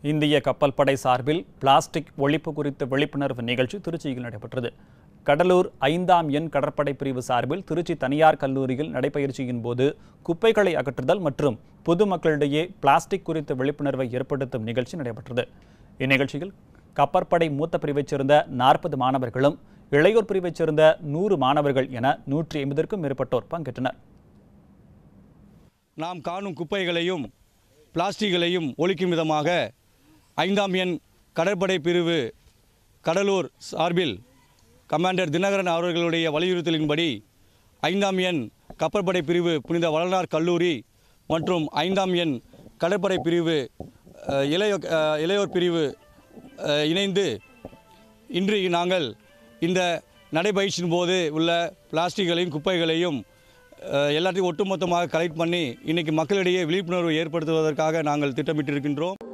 இந்திய கப்பல் படை சார்பில் பிளாஸ்டிக் ஒழிப்பு குறித்த விழிப்புணர்வு நிகழ்ச்சி திருச்சியில் நடைபெற்றது கடலூர் ஐந்தாம் எண் கடற்படை பிரிவு சார்பில் திருச்சி தனியார் கல்லூரியில் நடைபயிற்சியின் போது குப்பைகளை அகற்றுதல் மற்றும் பொதுமக்களிடையே பிளாஸ்டிக் குறித்த விழிப்புணர்வை ஏற்படுத்தும் நிகழ்ச்சி நடைபெற்றது இந்நிகழ்ச்சியில் கப்பற்படை மூத்த பிரிவைச் சேர்ந்த நாற்பது மாணவர்களும் இளையோர் பிரிவைச் சேர்ந்த நூறு மாணவர்கள் என நூற்றி ஐம்பதற்கும் மேற்பட்டோர் பங்கேற்றனர் நாம் காணும் குப்பைகளையும் பிளாஸ்டிக்களையும் ஒழிக்கும் விதமாக ஐந்தாம் எண் கடற்படை பிரிவு கடலூர் சார்பில் கமாண்டர் தினகரன் அவர்களுடைய வலியுறுத்தலின்படி ஐந்தாம் எண் கப்பற்படை பிரிவு புனித வளனார் கல்லூரி மற்றும் ஐந்தாம் எண் கடற்படை பிரிவு அஹ், இளையோ அஹ், இளையோர் பிரிவு அஹ், இணைந்து இன்று நாங்கள் இந்த நடைபயிற்சியின் போது உள்ள பிளாஸ்டிக்களையும் குப்பைகளையும் அஹ், எல்லாத்தையும் ஒட்டுமொத்தமாக கலெக்ட் பண்ணி இன்னைக்கு மக்களிடையே விழிப்புணர்வு ஏற்படுத்துவதற்காக நாங்கள் திட்டமிட்டிருக்கின்றோம்